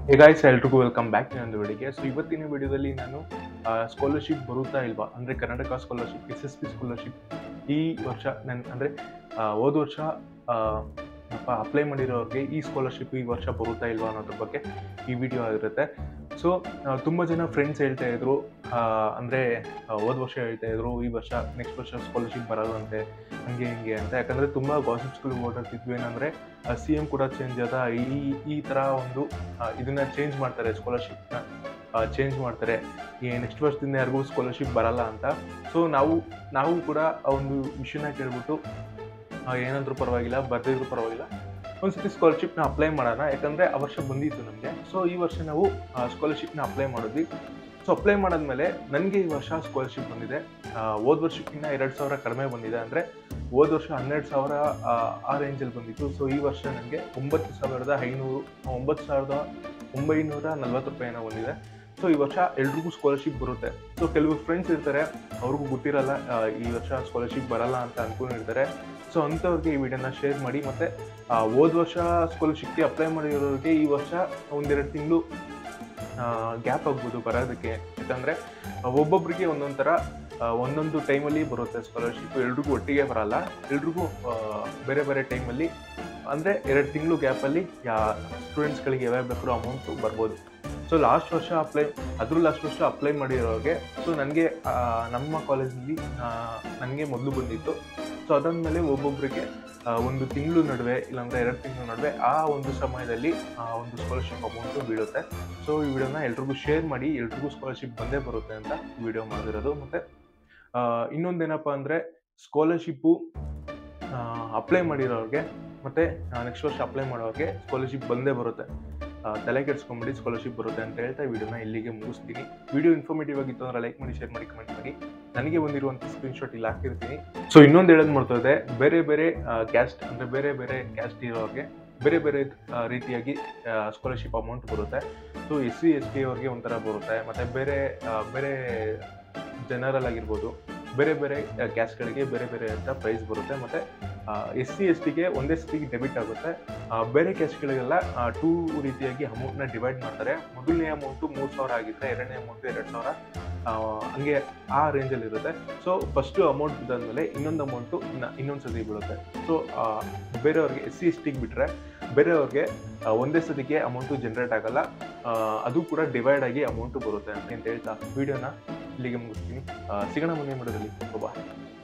hey guys ಎಲ್ರಿಗೂ welcome back ನನ್ನ ವಿಡಿಯೋಗೆ ಸೊ ಇವತ್ತಿನ ವಿಡಿಯೋದಲ್ಲಿ ನಾನು ಸ್ಕಾಲರ್ಶಿಪ್ ಬರುತ್ತಾ ಇಲ್ವಾ ಅಂದರೆ Karnataka scholarship S S P scholarship ಈ ವರ್ಷ ನನ್ನ ಅಂದರೆ ಹೋದ ವರ್ಷ ಅಪ್ಲೈ ಮಾಡಿರೋರಿಗೆ ಈ ಸ್ಕಾಲರ್ಶಿಪ್ ಈ ವರ್ಷ ಬರುತ್ತಾ ಇಲ್ವಾ ಅನ್ನೋದ್ರ ಬಗ್ಗೆ ಈ ವಿಡಿಯೋ ಆಗಿರುತ್ತೆ ಸೊ ತುಂಬ ಜನ ಫ್ರೆಂಡ್ಸ್ ಹೇಳ್ತಾ ಇದ್ರು ಅಂದರೆ ಹೋದ ವರ್ಷ ಹೇಳ್ತಾ ಇದ್ರು ಈ ವರ್ಷ ನೆಕ್ಸ್ಟ್ ವರ್ಷ ಸ್ಕಾಲರ್ಶಿಪ್ ಬರಲ್ಲಂತೆ ಹಂಗೆ ಹಿಂಗೆ ಅಂತ ಯಾಕಂದರೆ ತುಂಬ ಗಾಸಿಪ್ಸ್ಗಳು ಓಡಾಡ್ತಿದ್ವಿ ಏನಂದರೆ ಸಿ ಎಮ್ ಕೂಡ ಚೇಂಜ್ ಆದ ಈ ಈ ಥರ ಒಂದು ಆ, ಇದನ್ನ ಚೇಂಜ್ ಮಾಡ್ತಾರೆ ಸ್ಕಾಲರ್ಶಿಪ್ನ ಚೇಂಜ್ ಮಾಡ್ತಾರೆ ಈ ನೆಕ್ಸ್ಟ್ ವರ್ಷದಿಂದ ಯಾರಿಗೂ ಸ್ಕಾಲರ್ಶಿಪ್ ಬರಲ್ಲ ಅಂತ ಸೊ ನಾವು ನಾವು ಕೂಡ ಆ ಒಂದು ವಿಷಯನ ಕೇಳ್ಬಿಟ್ಟು ಆ, ಏನಾದ್ರೂ ಪರವಾಗಿಲ್ಲ ಬರ್ದಿದ್ರು ಪರವಾಗಿಲ್ಲ ಒಂದ್ಸತಿ ಸ್ಕಾಲರ್ಶಿಪ್ನ ಅಪ್ಲೈ ಮಾಡೋಣ ಯಾಕಂದರೆ ಆ ವರ್ಷ ಬಂದಿತ್ತು ನಮಗೆ ಸೊ ಈ ವರ್ಷ ನಾವು ಸ್ಕಾಲರ್ಶಿಪ್ನ ಅಪ್ಲೈ ಮಾಡಿದ್ವಿ ಸೊ ಅಪ್ಲೈ ಮಾಡಾದ್ಮೇಲೆ ನನಗೆ ಈ ವರ್ಷ ಸ್ಕಾಲರ್ಶಿಪ್ ಬಂದಿದೆ ಆ, ಹೋದ ವರ್ಷಕ್ಕಿಂತ ಎರಡು ಸಾವಿರ ಕಡಿಮೆ ಬಂದಿದೆ ಅಂದರೆ ಹೋದ ವರ್ಷ ಹನ್ನೆರಡು ಸಾವಿರ ಆ, ಆ ರೇಂಜಲ್ಲಿ ಬಂದಿತ್ತು ಸೊ ಈ ವರ್ಷ ನನಗೆ ಒಂಬತ್ತು ಸಾವಿರದ ಐನೂರು ಒಂಬತ್ತು ಸಾವಿರದ ಒಂಬೈನೂರ ನಲ್ವತ್ತು ರೂಪಾಯಿ ಏನೋ ಬಂದಿದೆ ಸೊ ಈ ವರ್ಷ ಎಲ್ರಿಗೂ ಸ್ಕಾಲರ್ಶಿಪ್ ಬರುತ್ತೆ ಸೊ ಕೆಲವು ಫ್ರೆಂಡ್ಸ್ ಇರ್ತಾರೆ ಅವ್ರಿಗೂ ಗೊತ್ತಿರಲ್ಲ ಆ, ಈ ವರ್ಷ ಸ್ಕಾಲರ್ಶಿಪ್ ಬರಲ್ಲ ಅಂತ ಅನ್ಕೊಂಡಿರ್ತಾರೆ ಸೊ ಅಂಥವ್ರಿಗೆ ಈ ವಿಡಿಯೋನ ಶೇರ್ ಮಾಡಿ ಮತ್ತು ಹೋದ ವರ್ಷ ಸ್ಕಾಲರ್ಶಿಪ್ಗೆ ಅಪ್ಲೈ ಮಾಡಿರೋರಿಗೆ ಈ ವರ್ಷ ಒಂದೆರಡು ತಿಂಗಳು ಗ್ಯಾಪ್ ಆಗ್ಬೋದು ಬರೋದಕ್ಕೆ ಯಾಕಂದರೆ ಒಬ್ಬೊಬ್ಬರಿಗೆ ಒಂದೊಂದು ಥರ ಆ, ಒಂದೊಂದು ಟೈಮಲ್ಲಿ ಬರುತ್ತೆ ಸ್ಕಾಲರ್ಶಿಪ್ ಎಲ್ರಿಗೂ ಒಟ್ಟಿಗೆ ಬರಲ್ಲ ಎಲ್ರಿಗೂ ಆ, ಬೇರೆ ಬೇರೆ ಟೈಮಲ್ಲಿ ಅಂದರೆ ಎರಡು ತಿಂಗಳು ಗ್ಯಾಪಲ್ಲಿ ಯಾ ಸ್ಟೂಡೆಂಟ್ಸ್ಗಳಿಗೆ ಯಾವ್ಯಾವ ಬೇಕಾದ್ರೂ ಅಮೌಂಟು ಬರ್ಬೋದು ಸೊ ಲಾಸ್ಟ್ ವರ್ಷ ಅಪ್ಲೈ ಅದ್ರ ಲಾಸ್ಟ್ ವರ್ಷ ಅಪ್ಲೈ ಮಾಡಿರೋರಿಗೆ ಸೊ ನನಗೆ ನಮ್ಮ ಕಾಲೇಜಲ್ಲಿ ನನಗೆ ಮೊದಲು ಬಂದಿತ್ತು ಸೊ ಅದಾದಮೇಲೆ ಒಬ್ಬೊಬ್ಬರಿಗೆ ಆ, ಒಂದು ತಿಂಗಳು ನಡುವೆ ಇಲ್ಲಾಂದ್ರೆ ಎರಡು ತಿಂಗಳ ನಡುವೆ ಆ ಒಂದು ಸಮಯದಲ್ಲಿ ಆ ಒಂದು ಸ್ಕಾಲರ್ಶಿಪ್ ಅಮೌಂಟು ಬೀಳುತ್ತೆ ಸೊ ಈ ವಿಡಿಯೋನ ಎಲ್ರಿಗೂ ಶೇರ್ ಮಾಡಿ ಎಲ್ರಿಗೂ ಸ್ಕಾಲರ್ಶಿಪ್ ಬಂದೇ ಬರುತ್ತೆ ಅಂತ ವಿಡಿಯೋ ಮಾಡಿರೋದು ಮತ್ತು ಇನ್ನೊಂದೇನಪ್ಪ ಅಂದರೆ ಸ್ಕಾಲರ್ಶಿಪ್ಪು ಅಪ್ಲೈ ಮಾಡಿರೋರಿಗೆ ಮತ್ತು ನೆಕ್ಸ್ಟ್ ವರ್ಷ ಅಪ್ಲೈ ಮಾಡೋರಿಗೆ ಸ್ಕಾಲರ್ಶಿಪ್ ಬಂದೇ ಬರುತ್ತೆ ಆ, ತಲೆ ಕೆಡ್ಸ್ಕೊಂಬಿಡಿ ಸ್ಕಾಲರ್ಶಿಪ್ ಬರುತ್ತೆ ಅಂತ ಹೇಳ್ತಾ ವಿಡಿಯೋನ ಇಲ್ಲಿಗೆ ಮುಗಿಸ್ತೀನಿ ವಿಡಿಯೋ ಇನ್ಫಾರ್ಮೇಟಿವ್ ಆಗಿತ್ತು ಅಂದರೆ ಲೈಕ್ ಮಾಡಿ ಶೇರ್ ಮಾಡಿ ಕಮೆಂಟ್ ಮಾಡಿ ನನಗೆ ಬಂದಿರುವಂಥ ಸ್ಕ್ರೀನ್ಶಾಟ್ ಇಲ್ಲಿ ಹಾಕಿರ್ತೀನಿ ಸೊ ಇನ್ನೊಂದು ಹೇಳೋದು ಮಾಡ್ತದೆ ಬೇರೆ ಬೇರೆ ಕ್ಯಾಸ್ಟ್ ಅಂದರೆ ಬೇರೆ ಬೇರೆ ಕ್ಯಾಸ್ಟ್ ಇರೋರಿಗೆ ಬೇರೆ ಬೇರೆ ಆ, ರೀತಿಯಾಗಿ ಸ್ಕಾಲರ್ಶಿಪ್ ಅಮೌಂಟ್ ಬರುತ್ತೆ so S C S T ಅವ್ರಿಗೆ ಒಂಥರ ಬರುತ್ತೆ ಮತ್ತು ಬೇರೆ ಆ, ಬೇರೆ ಜನರಲ್ ಆಗಿರ್ಬೋದು ಬೇರೆ ಬೇರೆ ಕ್ಯಾಸ್ಟ್ಗಳಿಗೆ ಬೇರೆ ಬೇರೆ ಅಂತ ಪ್ರೈಸ್ ಬರುತ್ತೆ ಮತ್ತು ಎಸ್ ಸಿ ಎಸ್ ಟಿಗೆ ಒಂದೇ ಸತಿಗೆ ಡೆಬಿಟ್ ಆಗುತ್ತೆ ಆ, ಬೇರೆ ಕ್ಯಾಸ್ಟ್ಗಳಿಗೆಲ್ಲ ಟೂ ರೀತಿಯಾಗಿ ಅಮೌಂಟ್ನ ಡಿವೈಡ್ ಮಾಡ್ತಾರೆ ಮೊದಲನೇ ಅಮೌಂಟು ಮೂರು ಸಾವಿರ ಆಗಿದ್ದರೆ ಎರಡನೇ ಅಮೌಂಟು ಎರಡು ಸಾವಿರ ಆ, ಹಂಗೆ ಆ ರೇಂಜಲ್ಲಿ ಇರುತ್ತೆ ಸೊ ಫಸ್ಟು ಅಮೌಂಟ್ ಬಿದ್ದಾದ್ಮೇಲೆ ಇನ್ನೊಂದು ಅಮೌಂಟು ಇನ್ನು ಇನ್ನೊಂದು ಸತಿ ಬೀಳುತ್ತೆ ಸೊ ಬೇರೆಯವ್ರಿಗೆ ಎಸ್ ಸಿ ಎಸ್ ಟಿಗೆ ಬಿಟ್ಟರೆ ಬೇರೆಯವ್ರಿಗೆ ಆ, ಒಂದೇ ಸತಿಗೆ ಅಮೌಂಟು ಜನ್ರೇಟ್ ಆಗಲ್ಲ ಆ, ಅದು ಕೂಡ ಡಿವೈಡ್ ಆಗಿ ಅಮೌಂಟು ಬರುತ್ತೆ ಅಂತ ಹೇಳ್ತಾ ವಿಡಿಯೋನ ಇಲ್ಲಿಗೆ ಮುಗಿಸ್ತೀನಿ ಆ, ಸಿಗೋಣ ಮುಂದೆ ಮಾಡೋದಲ್ಲಿ ಬಾಯ್